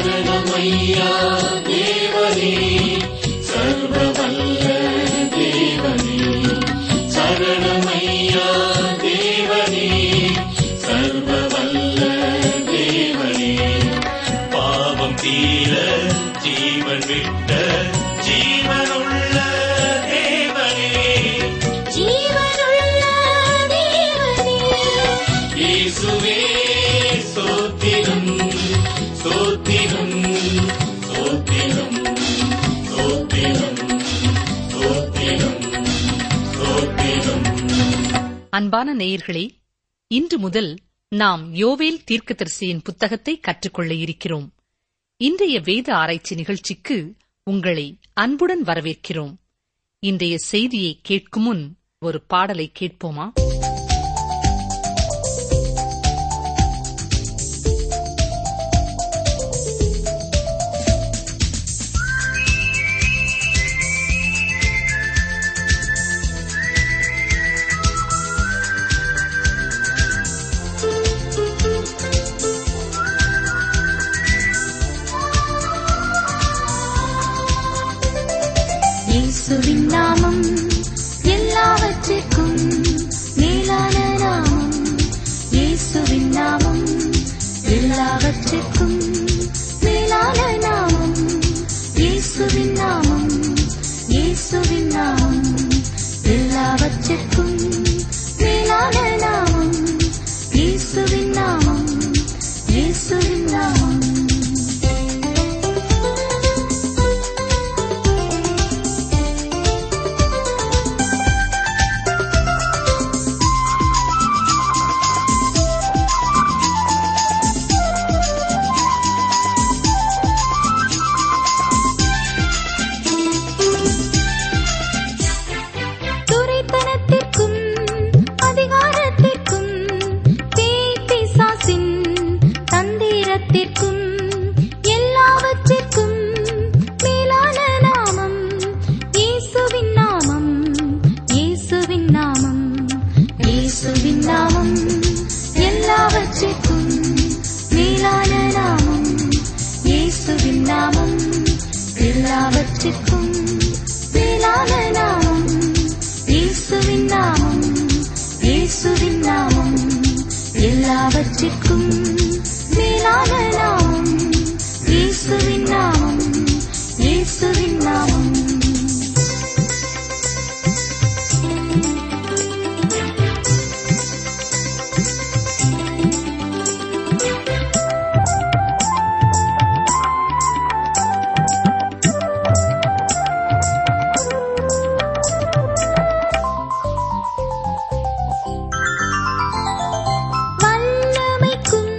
சரணமையா தேவனே சர்வவல்ல தேவனே சரணமையா தேவனே சர்வவல்ல தேவனே பாவம் தீர ஜீவன் விட்ட ஜீவனுள்ள தேவனே ஜீவனுள்ள தேவனே இயேசுவே சோத்திரம் சோத்திரம் சோத்திரம் சோத்திரம் சோத்திரம் சோத்திரம் அன்பான நேயர்களே இன்று முதல் நாம் யோவேல் தீர்க்கதரிசியின் புத்தகத்தை கற்றுக்கொள்ள இருக்கிறோம் இன்றைய வேத ஆராய்ச்சி நிகழ்ச்சிக்கு உங்களை அன்புடன் வரவேற்கிறோம் இன்றைய செய்தியை கேட்கும் முன் ஒரு பாடலை கேட்போமா இயேசுவின் நாமம் எல்லாவற்றிற்கும் மேலான நாமம் இயேசுவின் நாமம் எல்லாவற்றிற்கும் மேலான நாமம் இயேசுவின் நாமம் இயேசுவின் நாமம் எல்லாவற்றிற்கும் மேலான நாமம் இயேசுவின் நாமம் இயேசுவின் நாமம் துரைத்தனத்திற்கும் அதிகாரத்திற்கும் பேய் பிசாசின் தந்திரத்திற்கும் எல்லாவற்றிற்கும் மேலான நாமம் இயேசுவின் நாமம் இயேசுவின் நாமம் இயேசுவின் நாமம் எல்லாவற்றிற்கும் மேலான நாமம் இயேசுவின் நாமம் எல்லாவற்றிற்கும் மேலான நாமம் இயேசுவின் நாமம் இயேசுவின் நாமம் எல்லாவற்றிற்கும் மேலான நாமம் இயேசுவின் நாமம் இயேசுவின் நாமம் வல்லமைக்கும்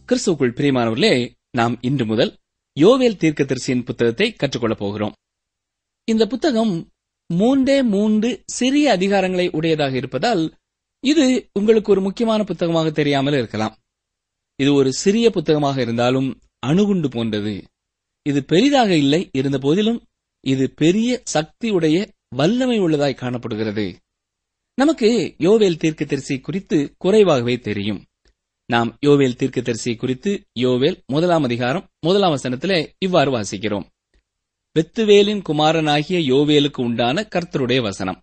கிறிஸ்துக்குள் பிரியமானவர்களே நாம் இன்று முதல் யோவேல் தீர்க்கதரிசியின் புத்தகத்தை கற்றுக்கொள்ளப் போகிறோம் இந்த புத்தகம் மூன்றே மூன்று சிறிய அதிகாரங்களை உடையதாக இருப்பதால் இது உங்களுக்கு ஒரு முக்கியமான புத்தகமாக தெரியாமல் இருக்கலாம் இது ஒரு சிறிய புத்தகமாக இருந்தாலும் அணுகுண்டு போன்றது இது பெரிதாக இல்லை இருந்த போதிலும் இது பெரிய சக்தியுடைய வல்லமை உள்ளதாய் காணப்படுகிறது நமக்கு யோவேல் தீர்க்கதரிசி குறித்து குறைவாகவே தெரியும் நாம் யோவேல் தீர்க்கதரிசி குறித்து யோவேல் முதலாம் அதிகாரம் முதலாம் வசனத்திலே இவ்வாறு வாசிக்கிறோம் வெத்துவேலின் குமாரனாகிய யோவேலுக்கு உண்டான கர்த்தருடைய வசனம்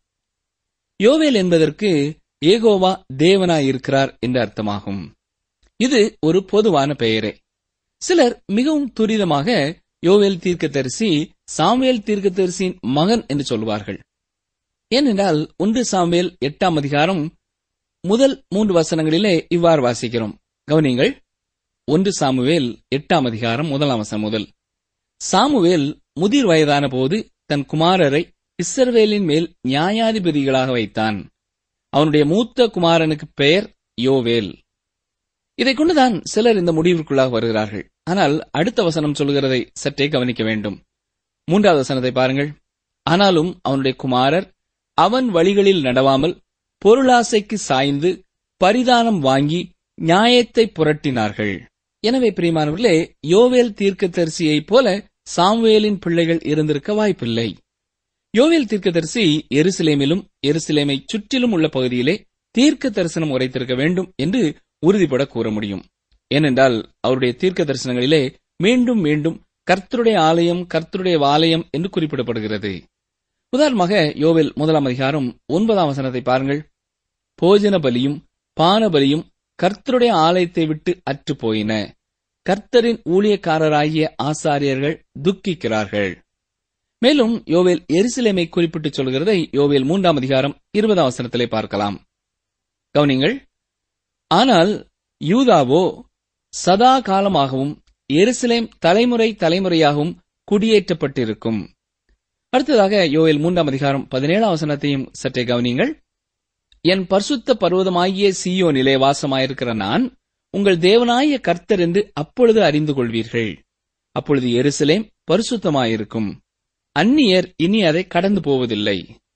யோவேல் என்பதற்கு ஏகோவா தேவனாயிருக்கிறார் என்று அர்த்தமாகும் இது ஒரு பொதுவான பெயரே சிலர் மிகவும் துரிதமாக யோவேல் தீர்க்கதரிசி சாமுவேல் தீர்க்கதரிசியின் மகன் என்று சொல்வார்கள் ஏனென்றால் ஒன்று சாமுவேல் எட்டாம் அதிகாரம் முதல் மூன்று வசனங்களிலே இவ்வாறு வாசிக்கிறோம் கவனிங்கள் ஒன்று சாமுவேல் எட்டாம் அதிகாரம் முதலாம் வசனம் முதல் சாமுவேல் முதிர் வயதான போது தன் குமாரரை இஸ்ரவேலின் மேல் நியாயாதிபதிகளாக வைத்தான் அவனுடைய மூத்த குமாரனுக்கு பெயர் யோவேல் இதைக் கொண்டுதான் சிலர் இந்த முடிவிற்குள்ளாக வருகிறார்கள் ஆனால் அடுத்த வசனம் சொல்கிறதை சற்றே கவனிக்க வேண்டும் மூன்றாவது வசனத்தை பாருங்கள் ஆனாலும் அவனுடைய குமாரர் அவன் வழிகளில் நடவாமல் பொருளாசைக்கு சாய்ந்து பரிதானம் வாங்கி நியாயத்தை புரட்டினார்கள் எனவே பிரியமானவர்களே யோவேல் தீர்க்கதரிசியைப் போல சாமுவேலின் பிள்ளைகள் இருந்திருக்க வாய்ப்பில்லை யோவேல் தீர்க்கதரிசி எருசலேமிலும் எருசலேமை சுற்றிலும் உள்ள பகுதியிலே தீர்க்க தரிசனம் உரைத்திருக்க வேண்டும் என்று உறுதிபட கூற முடியும் ஏனென்றால் அவருடைய தீர்க்க தரிசனங்களிலே மீண்டும் மீண்டும் கர்த்தருடைய ஆலயம் கர்த்தருடைய வாலயம் என்று குறிப்பிடப்படுகிறது உதாரணமாக யோவேல் முதலாம் அதிகாரம் ஒன்பதாம் வசனத்தை பாருங்கள் போஜன பலியும் பான பலியும் கர்த்தருடைய ஆலயத்தை விட்டு அற்று போயின கர்த்தரின் ஊழியக்காரராகிய ஆசாரியர்கள் துக்கிக்கிறார்கள் மேலும் யோவேல் எருசலேமை குறிப்பிட்டு சொல்கிறதை யோவேல் மூன்றாம் அதிகாரம் இருபதாம் வசனத்திலே பார்க்கலாம் கவனிங்கள் ஆனால் யூதாவோ சதா காலமாகவும் எருசலேம் தலைமுறை தலைமுறையாகவும் குடியேற்றப்பட்டிருக்கும் அடுத்ததாக யோவேல் மூன்றாம் அதிகாரம் பதினேழாம் வசனத்தையும் சற்றே கவனிங்கள் என் பரிசுத்த பர்வதமாகிய சீயோனிலே வாசமாயிருக்கிற நான் உங்கள் தேவனாய கர்த்தர் என்று அப்பொழுது அறிந்து கொள்வீர்கள் அப்பொழுது எருசலேம் பரிசுத்தமாயிருக்கும் அந்நியர் இனி அதை கடந்து போவதில்லை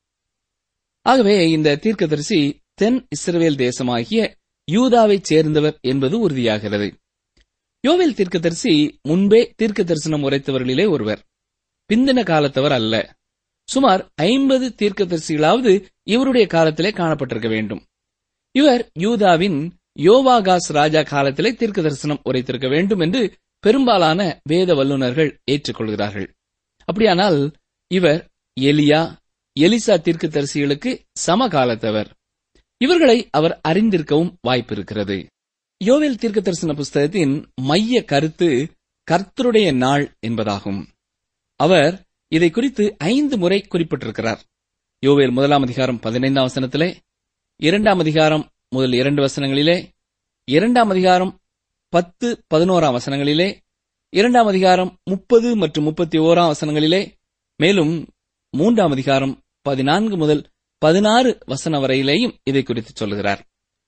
ஆகவே இந்த தீர்க்கதரிசி தென் இஸ்ரவேல் தேசமாகிய யூதாவைச் சேர்ந்தவர் என்பது உறுதியாகிறது யோவேல் தீர்க்கதரிசி முன்பே தீர்க்க தரிசனம் உரைத்தவர்களிலே ஒருவர் பிந்தின காலத்தவர் அல்ல சுமார் ஐம்பது தீர்க்கதரிசிகளாவது இவருடைய காலத்திலே காணப்பட்டிருக்க வேண்டும் இவர் யூதாவின் யோவாகாஸ் ராஜா காலத்திலே தீர்க்க தரிசனம் உரைத்திருக்க வேண்டும் என்று பெரும்பாலான வேத வல்லுநர்கள் ஏற்றுக்கொள்கிறார்கள் அப்படியானால் இவர் எலியா எலிசா தீர்க்கதரிசிகளுக்கு சமகாலத்தவர் இவர்களை அவர் அறிந்திருக்கவும் வாய்ப்பிருக்கிறது யோவேல் தீர்க்க தரிசன புஸ்தகத்தின் மைய கருத்து கர்த்தருடைய நாள் என்பதாகும் அவர் இதை குறித்து ஐந்து முறை குறிப்பிட்டிருக்கிறார் யோவேல் முதலாம் அதிகாரம் பதினைந்தாம் வசனத்திலே இரண்டாம் அதிகாரம் முதல் இரண்டு வசனங்களிலே இரண்டாம் அதிகாரம் பத்து பதினோராம் வசனங்களிலே இரண்டாம் அதிகாரம் முப்பது மற்றும் முப்பத்தி ஓராம் வசனங்களிலே மேலும் மூன்றாம் அதிகாரம் பதினான்கு முதல் பதினாறு வசன வரையிலேயும் இதை குறித்து சொல்கிறார்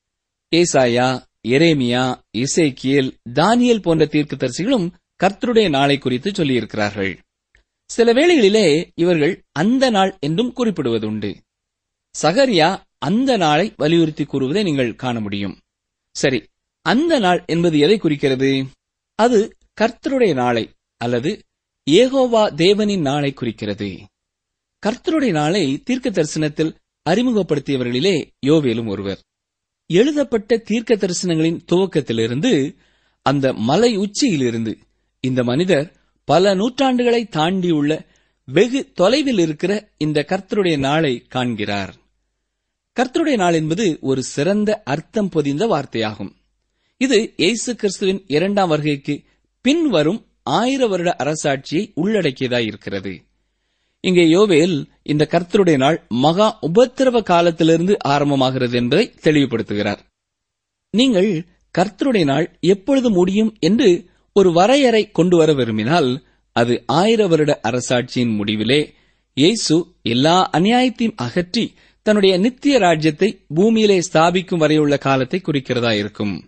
ஏசாயா எரேமியா இசைக்கியல் தானியல் போன்ற தீர்க்கதரிசிகளும் கர்த்தருடைய நாளை குறித்து சொல்லியிருக்கிறார்கள் சில வேளைகளிலே இவர்கள் அந்த நாள் என்றும் குறிப்பிடுவதுண்டு சகரியா அந்த நாளை வலியுறுத்தி கூறுவதை நீங்கள் காண முடியும் சரி அந்த நாள் என்பது எதை குறிக்கிறது அது கர்த்தருடைய நாளை அல்லது ஏகோவா தேவனின் நாளை குறிக்கிறது கர்த்தருடைய நாளை தீர்க்க தரிசனத்தில் அறிமுகப்படுத்தியவர்களிலே யோவேலும் ஒருவர் எழுதப்பட்ட தீர்க்க தரிசனங்களின் துவக்கத்திலிருந்து அந்த மலை உச்சியிலிருந்து இந்த மனிதர் பல நூற்றாண்டுகளை தாண்டியுள்ள வெகு தொலைவில் இருக்கிற இந்த கர்த்தருடைய நாளை காண்கிறார் கர்த்தருடைய நாள் என்பது ஒரு சிறந்த அர்த்தம் பொதிந்த வார்த்தையாகும் இது இயேசு கிறிஸ்துவின் இரண்டாம் வருகைக்கு பின்வரும் ஆயிர வருட அரசாட்சியை உள்ளடக்கியதாய் இருக்கிறது இங்கே யோவேல் இந்த கர்த்தருடைய நாள் மகா உபத்திரவ காலத்திலிருந்து ஆரம்பமாகிறது என்பதை தெளிவுபடுத்துகிறார் நீங்கள் கர்த்தருடைய நாள் எப்பொழுது முடியும் என்று ஒரு வரையறை கொண்டு வர விரும்பினால் அது ஆயிர வருட அரசாட்சியின் முடிவிலே இயேசு எல்லா அநியாயத்தையும் அகற்றி தன்னுடைய நித்திய ராஜ்யத்தை பூமியிலே ஸ்தாபிக்கும் வரையுள்ள காலத்தை குறிக்கிறதா இருக்கும்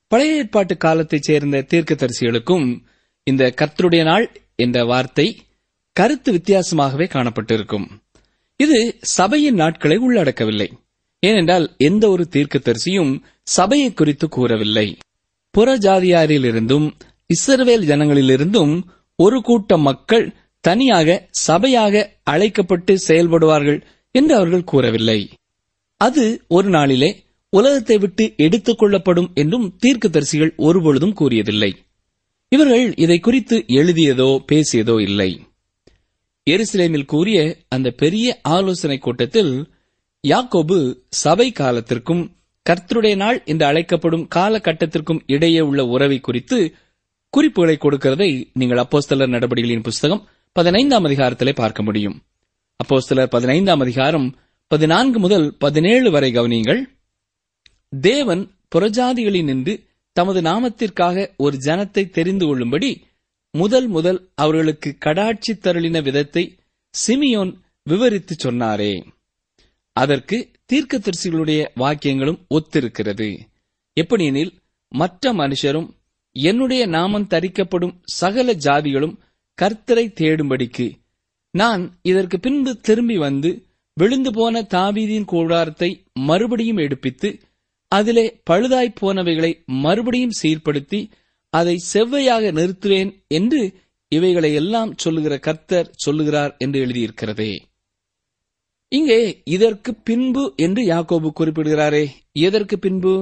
பழைய ஏற்பாட்டு காலத்தைச் சேர்ந்த தீர்க்கதரிசிகளுக்கும் இந்த கர்த்தருடைய நாள் என்ற வார்த்தை கருத்து வித்தியாசமாகவே காணப்பட்டிருக்கும் இது சபையின் நாட்களை உள்ளடக்கவில்லை ஏனென்றால் எந்த ஒரு தீர்க்கதரிசியும் சபையை குறித்து கூறவில்லை புறஜாதியாரிலிருந்தும் இஸ்ரவேல் ஜனங்களிலிருந்தும் ஒரு கூட்டம் மக்கள் தனியாக சபையாக அழைக்கப்பட்டு செயல்படுவார்கள் என்று அவர்கள் கூறவில்லை அது ஒரு நாளிலே உலகத்தை விட்டு எடுத்துக் கொள்ளப்படும் என்றும் தீர்க்கதரிசிகள் ஒருபொழுதும் கூறியதில்லை இவர்கள் இதை குறித்து எழுதியதோ பேசியதோ இல்லை எருசலேமில் கூறிய அந்த பெரிய ஆலோசனை கூட்டத்தில் யாக்கோபு சபை காலத்திற்கும் கர்த்தருடைய நாள் என்று அழைக்கப்படும் காலகட்டத்திற்கும் இடையே உள்ள உறவை குறித்து குறிப்புகளை கொடுக்கிறதை நீங்கள் அப்போஸ்தலர் நடவடிக்கைகளின் புஸ்தகம் பதினைந்தாம் அதிகாரத்திலே பார்க்க முடியும் அப்போஸ்தலர் பதினைந்தாம் அதிகாரம் பதினான்கு முதல் பதினேழு வரை கவனியுங்கள் தேவன் புறஜாதிகளினின்று தமது நாமத்திற்காக ஒரு ஜனத்தை தெரிந்து கொள்ளும்படி முதல் முதல் அவர்களுக்கு கடாட்சி தருளின விதத்தை சிமியோன் விவரித்துச் சொன்னாரே அதற்கு தீர்க்கதரிசிகளுடைய வாக்கியங்களும் ஒத்திருக்கிறது எப்படியெனில் மற்ற மனுஷரும் என்னுடைய நாமம் தரிக்கப்படும் சகல ஜாதிகளும் கர்த்தரை தேடும்படிக்கு நான் இதற்கு பின்பு திரும்பி வந்து விழுந்து போன தாவீதின் கூடாரத்தை மறுபடியும் எடுப்பித்து அதிலே பழுதாய்ப் போனவைகளை மறுபடியும் சீர்படுத்தி அதை செவ்வையாக நிறுத்துவேன் என்று இவைகளை எல்லாம் சொல்லுகிற கர்த்தர் சொல்லுகிறார் என்று எழுதியிருக்கிறதே இங்கே இதற்கு பின்பு என்று யாக்கோபு குறிப்பிடுகிறாரே எதற்கு பின்பு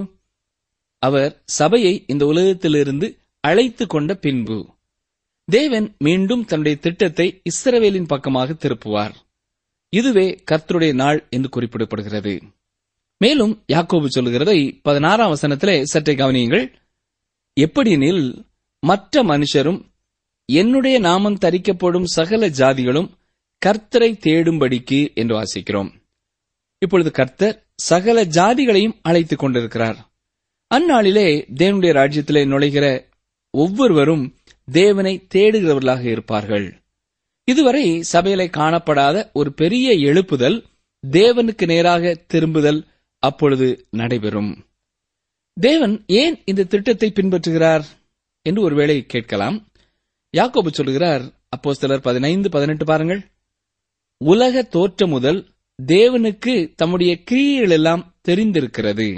அவர் சபையை இந்த உலகத்திலிருந்து அழைத்து கொண்ட பின்பு தேவன் மீண்டும் தன்னுடைய திட்டத்தை இஸ்ரவேலின் பக்கமாக திருப்புவார் இதுவே கர்த்தருடைய நாள் என்று குறிப்பிடப்படுகிறது மேலும் யாக்கோபு சொல்லுகிறதை பதினாறாம் வசனத்திலே சற்றே கவனியுங்கள் எப்படியெனில் மற்ற மனுஷரும் என்னுடைய நாமம் தரிக்கப்படும் சகல ஜாதிகளும் கர்த்தரை தேடும்படிக்கு என்று வாசிக்கிறோம் இப்பொழுது கர்த்தர் சகல ஜாதிகளையும் அழைத்துக் கொண்டிருக்கிறார் அந்நாளிலே தேவனுடைய ராஜ்யத்திலே நுழைகிற ஒவ்வொருவரும் தேவனை தேடுகிறவர்களாக இருப்பார்கள் இதுவரை சபையிலே காணப்படாத ஒரு பெரிய எழுப்புதல் தேவனுக்கு நேராக திரும்புதல் அப்பொழுது நடைபெறும் தேவன் ஏன் இந்த திட்டத்தை பின்பற்றுகிறார் என்று ஒருவேளை கேட்கலாம் யாக்கோபு சொல்கிறார் அப்போஸ்தலர் பதினைந்து பதினெட்டு பாருங்கள் உலக தோற்றம் முதல் தேவனுக்கு தம்முடைய கிரியைகள் எல்லாம் தெரிந்திருக்கிறது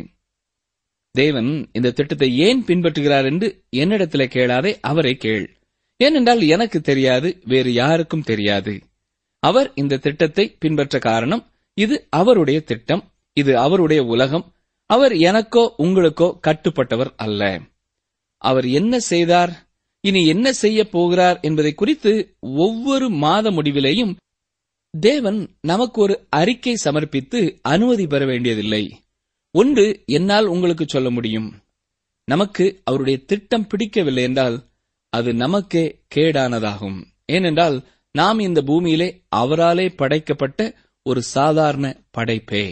தேவன் இந்த திட்டத்தை ஏன் பின்பற்றுகிறார் என்று என்னிடத்திலே கேளாதே அவரை கேள் ஏனென்றால் எனக்கு தெரியாது வேறு யாருக்கும் தெரியாது அவர் இந்த திட்டத்தை பின்பற்ற காரணம் இது அவருடைய திட்டம் இது அவருடைய உலகம் அவர் எனக்கோ உங்களுக்கோ கட்டுப்பட்டவர் அல்ல அவர் என்ன செய்தார் இனி என்ன செய்ய போகிறார் என்பதை குறித்து ஒவ்வொரு மாத முடிவிலேயும் தேவன் நமக்கு ஒரு அறிக்கை சமர்ப்பித்து அனுமதி பெற வேண்டியதில்லை ஒன்று என்னால் உங்களுக்கு சொல்ல முடியும் நமக்கு அவருடைய திட்டம் பிடிக்கவில்லை என்றால் அது நமக்கே கேடானதாகும் ஏனென்றால் நாம் இந்த பூமியிலே அவராலே படைக்கப்பட்ட ஒரு சாதாரண படைப்பே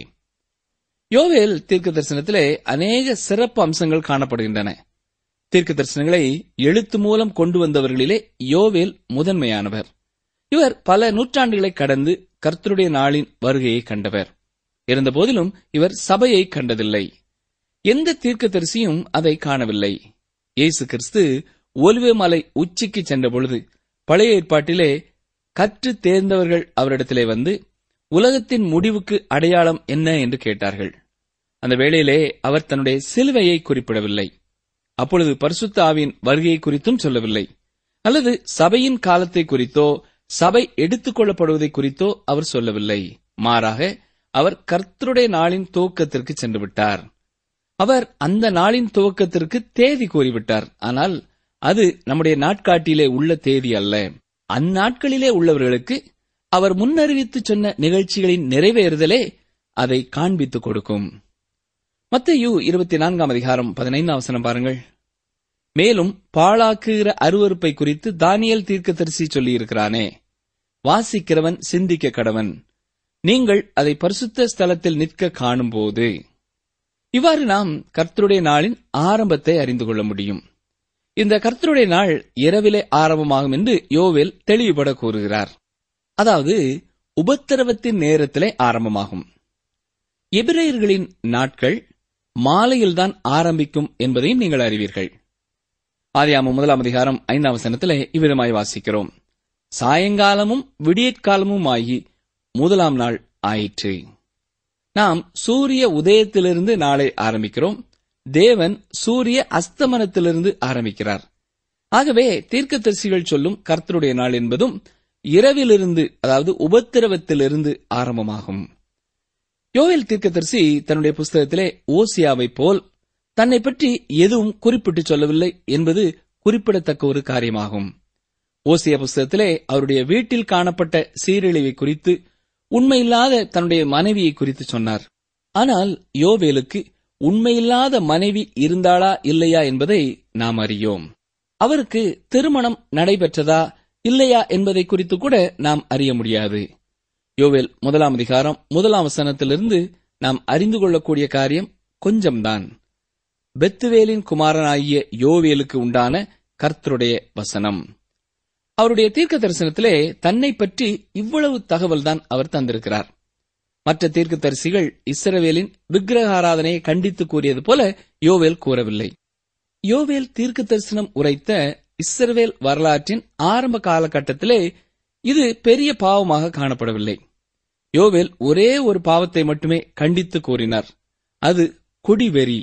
யோவேல் தீர்க்க தரிசனத்திலே அநேக சிறப்பு அம்சங்கள் காணப்படுகின்றன தீர்க்க தரிசனங்களை எழுத்து மூலம் கொண்டு வந்தவர்களிலே யோவேல் முதன்மையானவர் இவர் பல நூற்றாண்டுகளை கடந்து கர்த்தருடைய நாளின் வருகையை கண்டவர் இருந்தபோதிலும் இவர் சபையை கண்டதில்லை எந்த தீர்க்கதரிசியும் அதை காணவில்லை இயேசு கிறிஸ்து ஒலிவ மலை உச்சிக்கு சென்ற பொழுது பழைய ஏற்பாட்டிலே கற்று தேர்ந்தவர்கள் அவரிடத்திலே வந்து உலகத்தின் முடிவுக்கு அடையாளம் என்ன என்று கேட்டார்கள் அந்த வேளையிலே அவர் தன்னுடைய சிலுவையை குறிப்பிடவில்லை அப்பொழுது பரிசுத்த ஆவியின் வருகையை குறித்தும் சொல்லவில்லை அல்லது சபையின் காலத்தை குறித்தோ சபை எடுத்துக் கொள்ளப்படுவதை குறித்தோ அவர் சொல்லவில்லை மாறாக அவர் கர்த்தருடைய நாளின் துவக்கத்திற்கு சென்று விட்டார் அவர் அந்த நாளின் துவக்கத்திற்கு தேதி கூறிவிட்டார் ஆனால் அது நம்முடைய நாட்காட்டியிலே உள்ள தேதி அல்ல அந்நாட்களிலே உள்ளவர்களுக்கு அவர் முன்னறிவித்து சொன்ன நிகழ்ச்சிகளின் நிறைவேறுதலே அதை காண்பித்துக் கொடுக்கும் மத்தேயு இருபத்தி நான்காம் அதிகாரம் பதினைந்தாம் வசனம் பாருங்கள் மேலும் பாழாக்குகிற அருவருப்பை குறித்து தானியல் தீர்க்கதரிசி சொல்லியிருக்கிறானே வாசிக்கிறவன் சிந்திக்க கடவன் நீங்கள் அதை பரிசுத்த ஸ்தலத்தில் நிற்க காணும்போது இவ்வாறு நாம் கர்த்தருடைய நாளின் ஆரம்பத்தை அறிந்து கொள்ள முடியும் இந்த கர்த்தருடைய நாள் இரவிலே ஆரம்பமாகும் என்று யோவேல் தெளிவுபட கூறுகிறார் அதாவது உபத்திரவத்தின் நேரத்திலே ஆரம்பமாகும் எபிரேயர்களின் நாட்கள் மாலையில்தான் ஆரம்பிக்கும் என்பதையும் நீங்கள் அறிவீர்கள் ஆதியாமம் முதலாம் அதிகாரம் ஐந்தாம் வசனத்திலே இவ்விதமாய் வாசிக்கிறோம் சாயங்காலமும் விடியற்காலமும் ஆகி முதலாம் நாள் ஆயிற்று நாம் சூரிய உதயத்திலிருந்து நாளை ஆரம்பிக்கிறோம் தேவன் சூரிய அஸ்தமனத்திலிருந்து ஆரம்பிக்கிறார் ஆகவே தீர்க்கதரிசிகள் சொல்லும் கர்த்தருடைய நாள் என்பதும் இரவிலிருந்து அதாவது உபத்திரவத்திலிருந்து ஆரம்பமாகும் யோவேல் தீர்க்கதரிசி தன்னுடைய புஸ்தகத்திலே ஓசியாவைப் போல் தன்னை பற்றி எதுவும் குறிப்பிட்டு சொல்லவில்லை என்பது குறிப்பிடத்தக்க ஒரு காரியமாகும் ஓசியா புஸ்தகத்திலே அவருடைய வீட்டில் காணப்பட்ட சீரழிவை குறித்து உண்மையில்லாத தன்னுடைய மனைவியை குறித்து சொன்னார் ஆனால் யோவேலுக்கு உண்மையில்லாத மனைவி இருந்தாளா இல்லையா என்பதை நாம் அறியோம் அவருக்கு திருமணம் நடைபெற்றதா இல்லையா என்பதை குறித்து கூட நாம் அறிய முடியாது யோவேல் முதலாம் அதிகாரம் முதலாம் வசனத்திலிருந்து நாம் அறிந்து கொள்ளக்கூடிய காரியம் கொஞ்சம்தான் பெத்துவேலின் குமாரனாகிய யோவேலுக்கு உண்டான கர்த்தருடைய வசனம் அவருடைய தீர்க்க தரிசனத்திலே தன்னை பற்றி இவ்வளவு தகவல் தான் அவர் தந்திருக்கிறார் மற்ற தீர்க்கதரிசிகள் இஸ்ரவேலின் விக்கிரக ஆராதனையை கண்டித்து கூறியது போல யோவேல் கூறவில்லை யோவேல் தீர்க்க தரிசனம் உரைத்த இஸ்ரவேல் வரலாற்றின் ஆரம்ப காலகட்டத்திலே இது பெரிய பாவமாக காணப்படவில்லை யோவேல் ஒரே ஒரு பாவத்தை மட்டுமே கண்டித்து கூறினார் அது குடிவெறி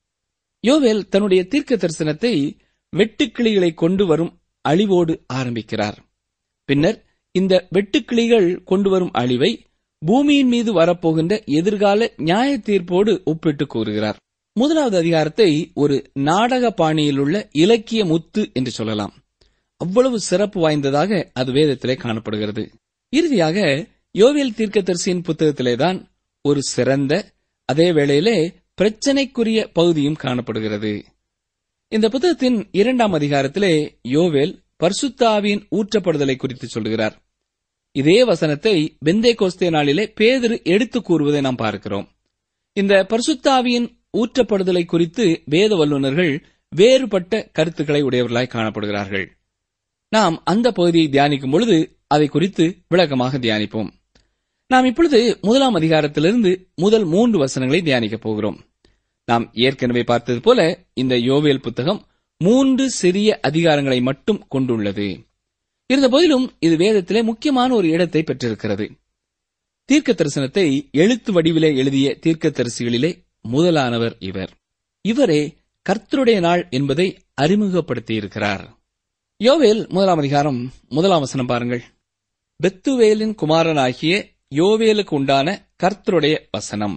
யோவேல் தன்னுடைய தீர்க்க தரிசனத்தை வெட்டுக்கிளிகளை கொண்டு வரும் அழிவோடு ஆரம்பிக்கிறார் பின்னர் இந்த வெட்டுக்கிளிகள் கொண்டு வரும் அழிவை பூமியின் மீது வரப்போகின்ற எதிர்கால நியாய தீர்ப்போடு ஒப்பிட்டு கூறுகிறார் முதலாவது அதிகாரத்தை ஒரு நாடக பாணியிலுள்ள இலக்கிய முத்து என்று சொல்லலாம் அவ்வளவு சிறப்பு வாய்ந்ததாக அது வேதத்திலே காணப்படுகிறது இறுதியாக யோவேல் தீர்க்கதரிசியின் புத்தகத்திலேதான் ஒரு சிறந்த அதே வேளையிலே பிரச்சனைக்குரிய பகுதியும் காணப்படுகிறது இந்த புத்தகத்தின் இரண்டாம் அதிகாரத்திலே யோவேல் பர்சுத்தாவின் ஊற்றப்படுதலை குறித்து சொல்கிறார் இதே வசனத்தை பெந்தே கோஸ்தே நாளிலே பேதிரு எடுத்துக் கூறுவதை நாம் பார்க்கிறோம் இந்த பரிசுத்தாவியின் ஊற்றப்படுதலை குறித்து வேத வல்லுநர்கள் வேறுபட்ட கருத்துக்களை உடையவர்களாய் காணப்படுகிறார்கள் நாம் அந்த பகுதியை தியானிக்கும் பொழுது அதை குறித்து விளக்கமாக தியானிப்போம் நாம் இப்பொழுது முதலாம் அதிகாரத்திலிருந்து முதல் மூன்று வசனங்களை தியானிக்கப் போகிறோம் நாம் ஏற்கனவே பார்த்தது போல இந்த யோவேல் புத்தகம் மூன்று சிறிய அதிகாரங்களை மட்டும் கொண்டுள்ளது இருந்தபோதிலும் இது வேதத்திலே முக்கியமான ஒரு இடத்தை பெற்றிருக்கிறது தீர்க்க தரிசனத்தை எழுத்து வடிவிலே எழுதிய தீர்க்க தரிசிகளிலே முதலானவர் இவர் இவரே கர்த்தருடைய நாள் என்பதை அறிமுகப்படுத்தியிருக்கிறார் யோவேல் முதலாம் அதிகாரம் முதலாம் வசனம் பாருங்கள் பெத்துவேலின் குமாரனாகிய யோவேலுக்கு உண்டான கர்த்தருடைய வசனம்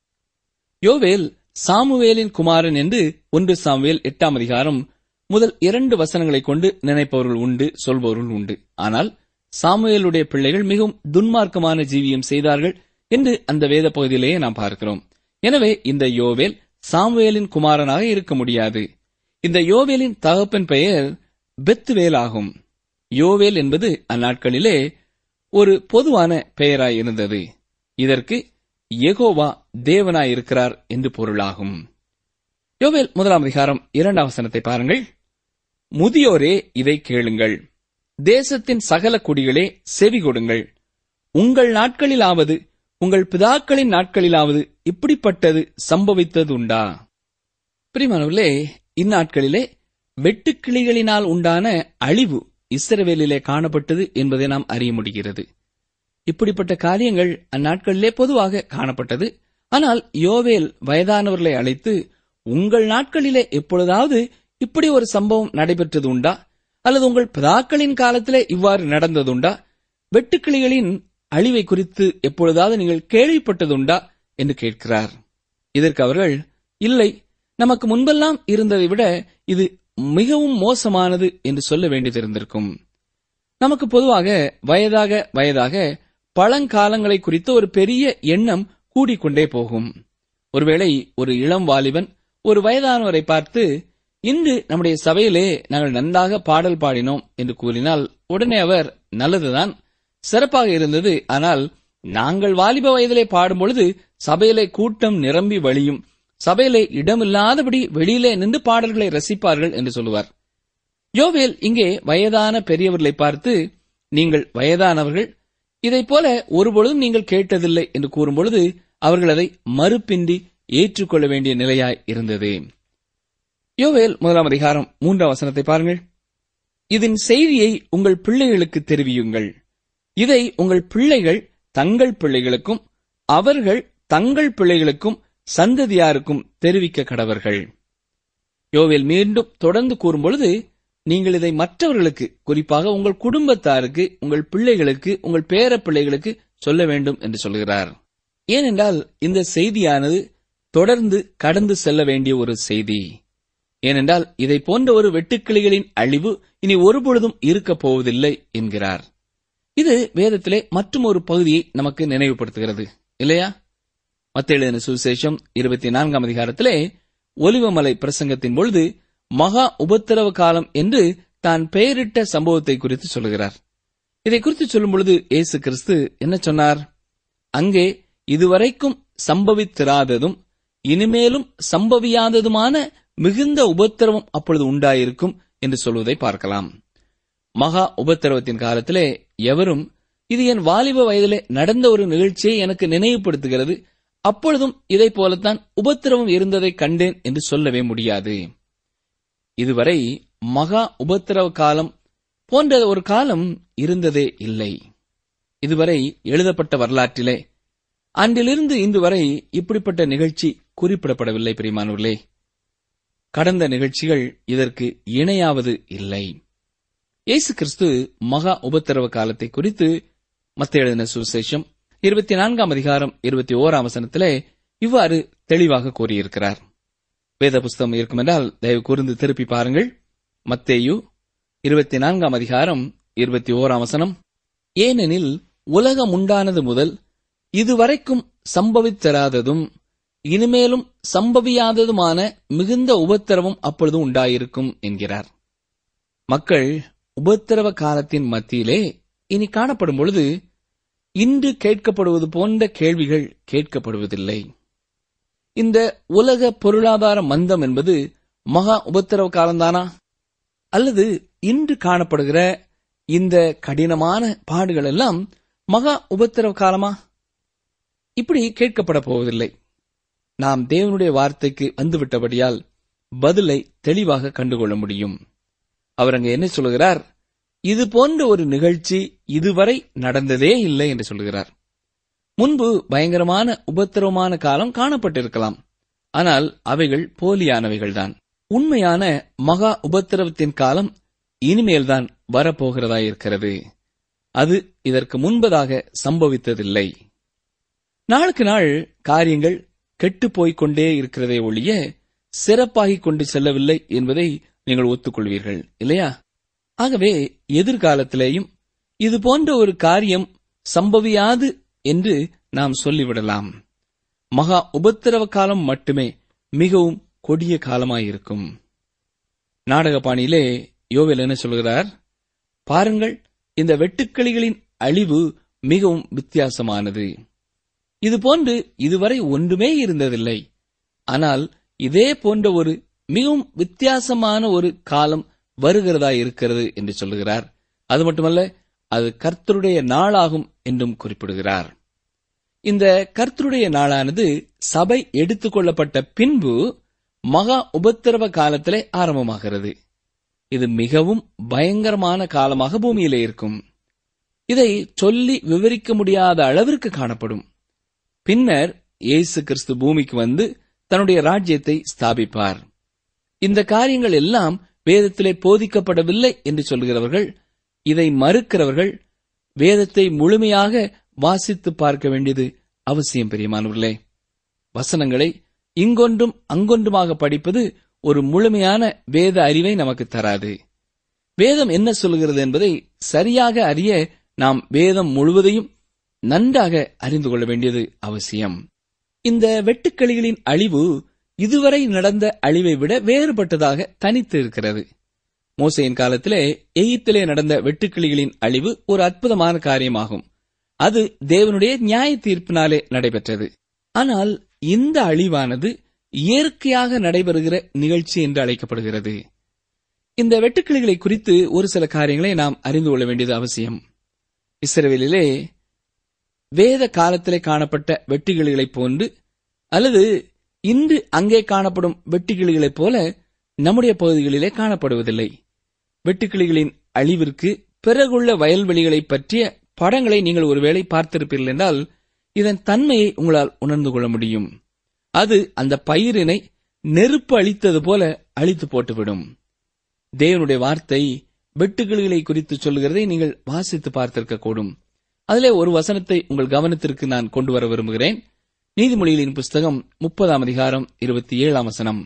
யோவேல் சாமுவேலின் குமாரன் என்று ஒன்று சாமுவேல் எட்டாம் அதிகாரம் முதல் இரண்டு வசனங்களை கொண்டு நினைப்பவர்கள் உண்டு சொல்பவர்கள் உண்டு ஆனால் சாமுவேலுடைய பிள்ளைகள் மிகவும் துன்மார்க்கமான ஜீவியம் செய்தார்கள் என்று அந்த வேத பகுதியிலேயே நாம் பார்க்கிறோம் எனவே இந்த யோவேல் சாமுவேலின் குமாரனாக இருக்க முடியாது இந்த யோவேலின் தகப்பன் பெயர் பெத்துவேல் ஆகும் யோவேல் என்பது அந்நாட்களிலே ஒரு பொதுவான பெயராய் இருந்தது இதற்கு எகோவா தேவனாய் இருக்கிறார் என்று பொருளாகும் யோவேல் முதலாம் அதிகாரம் இரண்டாம் வசனத்தை பாருங்கள் முதியோரே இதை கேளுங்கள் தேசத்தின் சகல குடிகளே செவி கொடுங்கள் உங்கள் நாட்களிலாவது உங்கள் பிதாக்களின் நாட்களிலாவது இப்படிப்பட்டது சம்பவித்ததுண்டா பிரிமானவர்களே இந்நாட்களிலே வெட்டுக்கிளிகளினால் உண்டான அழிவு இஸ்ரவேலிலே காணப்பட்டது என்பதை நாம் அறிய முடிகிறது இப்படிப்பட்ட காரியங்கள் அந்நாட்களிலே பொதுவாக காணப்பட்டது ஆனால் யோவேல் வயதானவர்களை அழைத்து உங்கள் நாட்களிலே எப்பொழுதாவது இப்படி ஒரு சம்பவம் நடைபெற்றது உண்டா அல்லது உங்கள் பிதாக்களின் காலத்திலே இவ்வாறு நடந்ததுண்டா வெட்டுக்கிளிகளின் அழிவை குறித்து எப்பொழுதாவது நீங்கள் கேள்விப்பட்டதுண்டா என்று கேட்கிறார் இதற்கு அவர்கள் இல்லை நமக்கு முன்பெல்லாம் இருந்ததை விட இது மிகவும் மோசமானது என்று சொல்ல வேண்டியது இருந்திருக்கும் நமக்கு பொதுவாக வயதாக வயதாக பழங்காலங்களை குறித்த ஒரு பெரிய எண்ணம் கூடிக்கொண்டே போகும் ஒருவேளை ஒரு இளம் வாலிபன் ஒரு வயதானவரை பார்த்து இன்று நம்முடைய சபையிலே நாங்கள் நன்றாக பாடல் பாடினோம் என்று கூறினால் உடனே அவர் நல்லதுதான் சிறப்பாக இருந்தது ஆனால் நாங்கள் வாலிப வயதிலே பாடும் பொழுது சபையிலே கூட்டம் நிரம்பி வழியும் சபையிலே இடமில்லாதபடி வெளியிலே நின்று பாடல்களை ரசிப்பார்கள் என்று சொல்லுவார் யோவேல் இங்கே வயதான பெரியவர்களை பார்த்து நீங்கள் வயதானவர்கள் இதைப் போல ஒருபொழுதும் நீங்கள் கேட்டதில்லை என்று கூறும்பொழுது அவர்கள் அதை மறுப்பின்றி ஏற்றுக்கொள்ள வேண்டிய நிலையாய் இருந்தது யோவேல் முதலாம் அதிகாரம் மூன்றாம் வசனத்தை பாருங்கள் இதன் செய்தியை உங்கள் பிள்ளைகளுக்கு தெரிவியுங்கள் இதை உங்கள் பிள்ளைகள் தங்கள் பிள்ளைகளுக்கும் அவர்கள் தங்கள் பிள்ளைகளுக்கும் சந்ததியாருக்கும் தெரிவிக்க கடவர்கள் யோவேல் மீண்டும் தொடர்ந்து கூறும்பொழுது நீங்கள் இதை மற்றவர்களுக்கு குறிப்பாக உங்கள் குடும்பத்தாருக்கு உங்கள் பிள்ளைகளுக்கு உங்கள் பேர பிள்ளைகளுக்கு சொல்ல வேண்டும் என்று சொல்கிறார் ஏனென்றால் இந்த செய்தியானது தொடர்ந்து கடந்து செல்ல வேண்டிய ஒரு செய்தி ஏனென்றால் இதை போன்ற ஒரு வெட்டுக்கிளிகளின் அழிவு இனி ஒருபொழுதும் இருக்கப் போவதில்லை என்கிறார் இது வேதத்திலே மற்றும் ஒரு பகுதியை நமக்கு நினைவுபடுத்துகிறது இல்லையா மத்தேழுதின சுவிசேஷம் இருபத்தி நான்காம் அதிகாரத்திலே ஒலிவமலை பிரசங்கத்தின் பொழுது மகா உபத்திரவ காலம் என்று தான் பெயரிட்ட சம்பவத்தை குறித்து சொல்லுகிறார் இதை குறித்து சொல்லும் பொழுது இயேசு கிறிஸ்து என்ன சொன்னார் அங்கே இதுவரைக்கும் சம்பவித்திராததும் இனிமேலும் சம்பவியாததுமான மிகுந்த உபத்திரவம் அப்பொழுது உண்டாயிருக்கும் என்று சொல்வதை பார்க்கலாம் மகா உபத்திரவத்தின் காலத்திலே எவரும் இது என் வாலிப வயதிலே நடந்த ஒரு நிகழ்ச்சியை எனக்கு நினைவுபடுத்துகிறது அப்பொழுதும் இதை போலத்தான் உபத்திரவம் இருந்ததை கண்டேன் என்று சொல்லவே முடியாது இதுவரை மகா உபத்திரவ காலம் போன்ற ஒரு காலம் இருந்ததே இல்லை இதுவரை எழுதப்பட்ட வரலாற்றிலே அன்றிலிருந்து இன்று வரை இப்படிப்பட்ட நிகழ்ச்சி குறிப்பிடப்படவில்லை பிரிமானவர்களே கடந்த நிகழ்ச்சிகள் இதற்கு இணையாவது இல்லை இயேசு கிறிஸ்து மகா உபத்திரவ காலத்தை குறித்து மத்திய எழுதின சுவிசேஷம் இருபத்தி நான்காம் அதிகாரம் இருபத்தி ஓராம் வசனத்திலே இவ்வாறு தெளிவாக கூறியிருக்கிறார் வேத புஸ்தகம் இருக்குமென்றால் தயவு கூர்ந்து திருப்பி பாருங்கள் மத்தேயு இருபத்தி நான்காம் அதிகாரம் இருபத்தி ஓராம் வசனம் ஏனெனில் உலகம் உண்டானது முதல் இதுவரைக்கும் சம்பவித்தராததும் இனிமேலும் சம்பவியாததுமான மிகுந்த உபத்திரவம் அப்பொழுது உண்டாயிருக்கும் என்கிறார் மக்கள் உபத்திரவ காலத்தின் மத்தியிலே இனி காணப்படும் பொழுது இன்று கேட்கப்படுவது போன்ற கேள்விகள் கேட்கப்படுவதில்லை இந்த உலக பொருளாதார மந்தம் என்பது மகா உபத்திரவ காலம்தானா அல்லது இன்று காணப்படுகிற இந்த கடினமான பாடுகள் எல்லாம் மகா உபத்திரவ காலமா இப்படி கேட்கப்பட போவதில்லை நாம் தேவனுடைய வார்த்தைக்கு வந்துவிட்டபடியால் பதிலை தெளிவாக கண்டுகொள்ள முடியும் அவர் அங்க என்ன சொல்லுகிறார் இது போன்ற ஒரு நிகழ்ச்சி இதுவரை நடந்ததே இல்லை என்று சொல்கிறார் முன்பு பயங்கரமான உபத்திரவமான காலம் காணப்பட்டிருக்கலாம் ஆனால் அவைகள் போலியானவைகள்தான் உண்மையான மகா உபத்திரவத்தின் காலம் இனிமேல்தான் வரப்போகிறதாயிருக்கிறது அது இதற்கு முன்பதாக சம்பவித்ததில்லை நாளுக்கு நாள் காரியங்கள் கெட்டுப் போய்க் கொண்டே இருக்கிறதே ஒழிய சிறப்பாகிக் கொண்டு செல்லவில்லை என்பதை நீங்கள் ஒத்துக்கொள்வீர்கள் இல்லையா ஆகவே எதிர்காலத்திலேயும் இது போன்ற ஒரு காரியம் சம்பவியாது என்று நாம் சொல்லிவிடலாம் மகா உபத்திரவ காலம் மட்டுமே மிகவும் கொடிய காலமாயிருக்கும் நாடக பாணியிலே யோவேல் என்ன சொல்கிறார் பாருங்கள் இந்த வெட்டுக்கிளிகளின் அழிவு மிகவும் வித்தியாசமானது இது போன்று இதுவரை ஒன்றுமே இருந்ததில்லை ஆனால் இதே போன்ற ஒரு மிகவும் வித்தியாசமான ஒரு காலம் வருகிறதா இருக்கிறது என்று சொல்லுகிறார் அது மட்டுமல்ல அது கர்த்தருடைய நாளாகும் என்றும் குறிப்பிடுகிறார் இந்த கர்த்தருடைய நாளானது சபை எடுத்துக்கொள்ளப்பட்ட பின்பு மகா உபத்திரவ காலத்திலே ஆரம்பமாகிறது இது மிகவும் பயங்கரமான காலமாக பூமியிலே இருக்கும் இதை சொல்லி விவரிக்க முடியாத அளவிற்கு காணப்படும் பின்னர் இயேசு கிறிஸ்து பூமிக்கு வந்து தன்னுடைய ராஜ்யத்தை ஸ்தாபிப்பார் இந்த காரியங்கள் எல்லாம் வேதத்திலே போதிக்கப்படவில்லை என்று சொல்கிறவர்கள் இதை மறுக்கிறவர்கள் வேதத்தை முழுமையாக வாசித்து பார்க்க வேண்டியது அவசியம் பெரியமானவர்களே வசனங்களை இங்கொன்றும் அங்கொன்றுமாக படிப்பது ஒரு முழுமையான வேத அறிவை நமக்கு தராது வேதம் என்ன சொல்கிறது என்பதை சரியாக அறிய நாம் வேதம் முழுவதையும் நன்றாக அறிந்து கொள்ள வேண்டியது அவசியம் இந்த வெட்டுக்கிளிகளின் அழிவு இதுவரை நடந்த அழிவை விட வேறுபட்டதாக தனித்து இருக்கிறது மோசையின் காலத்திலே எகிப்திலே நடந்த வெட்டுக்கிளிகளின் அழிவு ஒரு அற்புதமான காரியமாகும் அது தேவனுடைய நியாய தீர்ப்பினாலே நடைபெற்றது ஆனால் இந்த அழிவானது இயற்கையாக நடைபெறுகிற நிகழ்ச்சி என்று அழைக்கப்படுகிறது இந்த வெட்டுக்கிளிகளை குறித்து ஒரு சில காரியங்களை நாம் அறிந்து கொள்ள வேண்டியது அவசியம் இஸ்ரவேலிலே வேத காலத்திலே காணப்பட்ட வெட்டுக்கிளிகளைப் போன்று அல்லது இன்று அங்கே காணப்படும் வெட்டுக்கிளிகளைப் போல நம்முடைய பகுதிகளிலே காணப்படுவதில்லை வெட்டுக்கிளிகளின் அழிவிற்கு பிறகுள்ள வயல்வெளிகளைப் பற்றிய படங்களை நீங்கள் ஒருவேளை பார்த்திருப்பீர்கள் என்றால் இதன் தன்மையை உங்களால் உணர்ந்து கொள்ள முடியும் அது அந்த பயிரினை நெருப்பு அழித்தது போல அழித்து போட்டுவிடும் தேவனுடைய வார்த்தை வெட்டுக்கிளிகளை குறித்து சொல்லுகிறதை நீங்கள் வாசித்து பார்த்திருக்க கூடும் அதிலே ஒரு வசனத்தை உங்கள் கவனத்திற்கு நான் கொண்டு வர விரும்புகிறேன் நீதிமொழிகளின் புஸ்தகம் முப்பதாம் அதிகாரம் இருபத்தி ஏழாம் வசனம்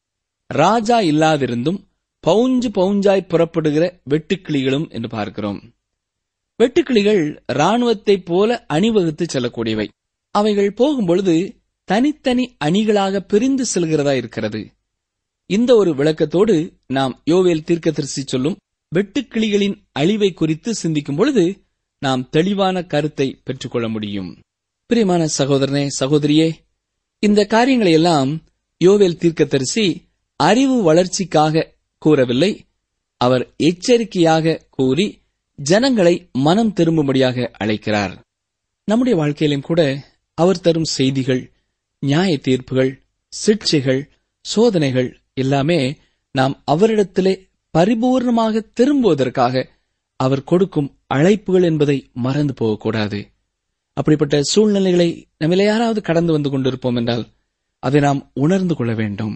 ராஜா இல்லாதிருந்தும் பவுஞ்சு பவுஞ்சாய் புறப்படுகிற வெட்டுக்கிளிகளும் என்று பார்க்கிறோம் வெட்டுக்கிளிகள் ராணுவத்தைப் போல அணிவகுத்து செல்லக்கூடியவை அவைகள் போகும்பொழுது தனித்தனி அணிகளாக பிரிந்து செல்கிறதா இருக்கிறது இந்த ஒரு விளக்கத்தோடு நாம் யோவேல் தீர்க்கதரிசி சொல்லும் வெட்டுக்கிளிகளின் அழிவை குறித்து சிந்திக்கும் பொழுது நாம் தெளிவான கருத்தை பெற்றுக்கொள்ள முடியும் பிரியமான சகோதரனே சகோதரியே இந்த காரியங்களை எல்லாம் யோவேல் தீர்க்கதரிசி அறிவு வளர்ச்சிக்காக கூறவில்லை அவர் எச்சரிக்கையாக கூறி ஜனங்களை மனம் திரும்பும்படியாக அழைக்கிறார் நம்முடைய வாழ்க்கையிலும் கூட அவர் தரும் செய்திகள் நியாய தீர்ப்புகள் சிக்ஷைகள் சோதனைகள் எல்லாமே நாம் அவரிடத்திலே பரிபூர்ணமாக திரும்புவதற்காக அவர் கொடுக்கும் அழைப்புகள் என்பதை மறந்து போகக்கூடாது அப்படிப்பட்ட சூழ்நிலைகளை நம்மில யாராவது கடந்து வந்து கொண்டிருப்போம் என்றால் அதை நாம் உணர்ந்து கொள்ள வேண்டும்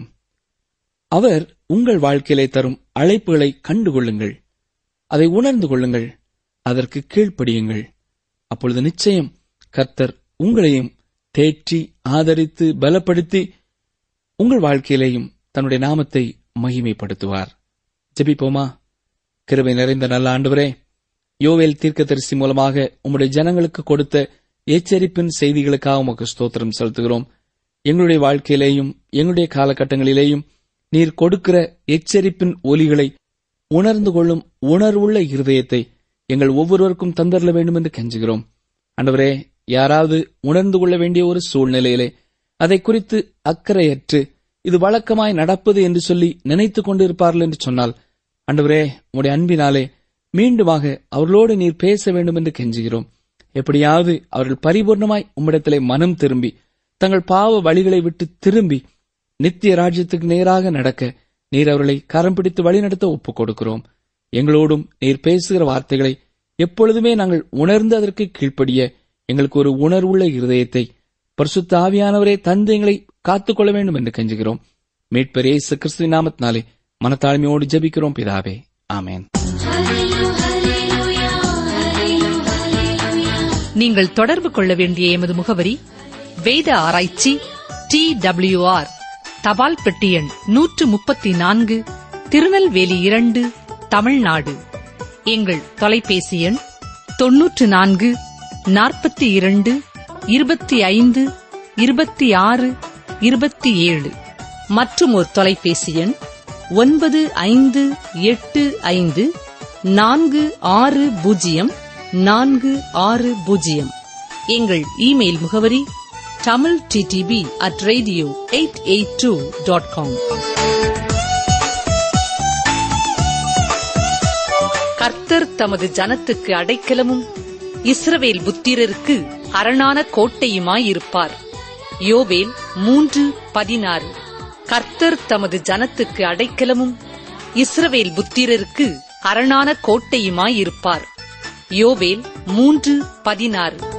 அவர் உங்கள் வாழ்க்கையிலே தரும் அழைப்புகளை கண்டுகொள்ளுங்கள் அதை உணர்ந்து கொள்ளுங்கள் அதற்கு கீழ்ப்படியுங்கள் அப்பொழுது நிச்சயம் கர்த்தர் உங்களையும் தேற்றி ஆதரித்து பலப்படுத்தி உங்கள் வாழ்க்கையிலேயும் தன்னுடைய நாமத்தை மகிமைப்படுத்துவார் ஜெபிப்போமா கிருபை நிறைந்த நல்ல ஆண்டவரே யோவேல் தீர்க்கதரிசி மூலமாக உம்முடைய ஜனங்களுக்கு கொடுத்த எச்சரிப்பின் செய்திகளுக்காக உமக்கு ஸ்தோத்திரம் செலுத்துகிறோம் எங்களுடைய வாழ்க்கையிலேயும் எங்களுடைய காலகட்டங்களிலேயும் நீர் கொடுக்கிற எச்சரிப்பின் ஒலிகளை உணர்ந்து கொள்ளும் உணர்வுள்ள இருதயத்தை எங்கள் ஒவ்வொருவருக்கும் தந்தரல வேண்டும் என்று கெஞ்சுகிறோம் ஆண்டவரே யாராவது உணர்ந்து கொள்ள வேண்டிய ஒரு சூழ்நிலையிலே அதை குறித்து அக்கறையற்று இது வழக்கமாய் நடப்பது என்று சொல்லி நினைத்துக் கொண்டிருப்பார்கள் என்று சொன்னால் ஆண்டவரே உடைய அன்பினாலே மீண்டுமாக அவர்களோடு நீர் பேச வேண்டும் என்று கெஞ்சுகிறோம் எப்படியாவது அவர்கள் பரிபூர்ணமாய் உம்மிடத்திலே மனம் திரும்பி தங்கள் பாவ வழிகளை விட்டு திரும்பி நித்திய ராஜ்யத்துக்கு நேராக நடக்க நீர் அவர்களை கரம் பிடித்து வழிநடத்த ஒப்புக் கொடுக்கிறோம் எங்களோடும் நீர் பேசுகிற வார்த்தைகளை எப்பொழுதுமே நாங்கள் உணர்ந்து அதற்கு கீழ்ப்படிய எங்களுக்கு ஒரு உணர்வுள்ள இருதயத்தை பரிசுத்த ஆவியானவரே தந்து எங்களை காத்துக்கொள்ள வேண்டும் என்று கெஞ்சுகிறோம் மீட்பர் இயேசு கிறிஸ்துவின் நாமத்தினாலே மனத்தாழ்மையோடு ஜெபிக்கிறோம் பிதாவே ஆமென் நீங்கள் தொடர்பு கொள்ள வேண்டிய எமது முகவரி வேத ஆராய்ச்சி டி ஆர் தபால் பெட்டி எண் நூற்று முப்பத்தி நான்கு திருநெல்வேலி இரண்டு தமிழ்நாடு எங்கள் தொலைபேசி எண் தொன்னூற்று நான்கு நாற்பத்தி இரண்டு இருபத்தி ஐந்து இருபத்தி ஆறு இருபத்தி ஏழு மற்றும் ஒரு தொலைபேசி எண் ஒன்பது ஐந்து எட்டு ஐந்து நான்கு ஆறு பூஜ்ஜியம் நான்கு ஆறு பூஜ்ஜியம் எங்கள் இமெயில் முகவரி Tamil DTP at radio eight eight two dot com கர்த்தர் தமது ஜனத்துக்கு அடைக்கலமும் இஸ்ரவேல் புத்திரருக்கு அரணான கோட்டையுமாயிருப்பார் யோவேல் மூன்று பதினாறு கர்த்தர் தமது ஜனத்துக்கு அடைக்கலமும் இஸ்ரவேல் புத்திரருக்கு அரணான கோட்டையுமாயிருப்பார் யோவேல் மூன்று பதினாறு